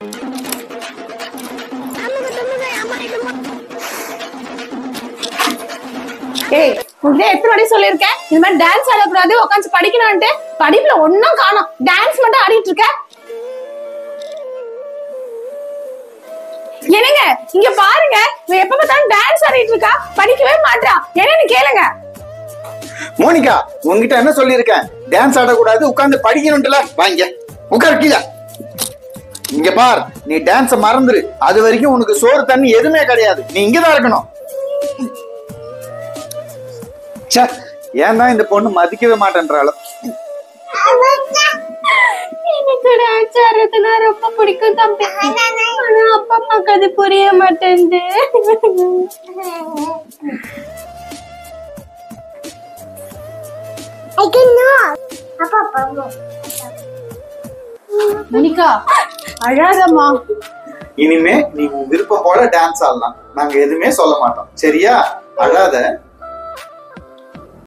ஏய் உங்ககிட்ட எத்தனை வாட்டி சொல்லியிருக்கேன் இந்த மாதிரி டான்ஸ் ஆடக்கூடாது உட்காந்து படிக்கணும்ட்டு படிப்புல ஒன்னும் காணோம் டான்ஸ் மட்டும் ஆடிட்டு இருக்க என்னங்க இங்க பாருங்க இவ எப்ப பார்த்தாலும் டான்ஸ் ஆடிட்டு இருக்கா படிக்கவே மாட்டா என்னன்னு கேளுங்க மோனிகா உன்கிட்ட என்ன சொல்லியிருக்கேன் டான்ஸ் ஆடக்கூடாது உட்கார்ந்து படிக்கணும்ல வாங்க உட்கார் கீழே இங்க பார் நீ டான்ஸ மறந்துரு அது வரைக்கும் உனக்கு சோறு தண்ணி எதுவுமே கிடையாது நீ இங்கதான் இருக்கணும் ச்சே ஏன் தான் இந்த பொண்ணு மதிக்கவே மாட்டேன்றாலும் எனக்கு டான்ஸ் ஆடுறதுனா ரொம்ப பிடிக்கும் தம்பி ஆனா அப்பா அம்மாக்கு அது புரிய மாட்டேங்குது மோனிகா அழாதம்மா இனிமே நீ உன் விருப்பம் போல டான்ஸ் ஆடலாம் நாங்க எதுவுமே சொல்ல மாட்டோம் சரியா அழாத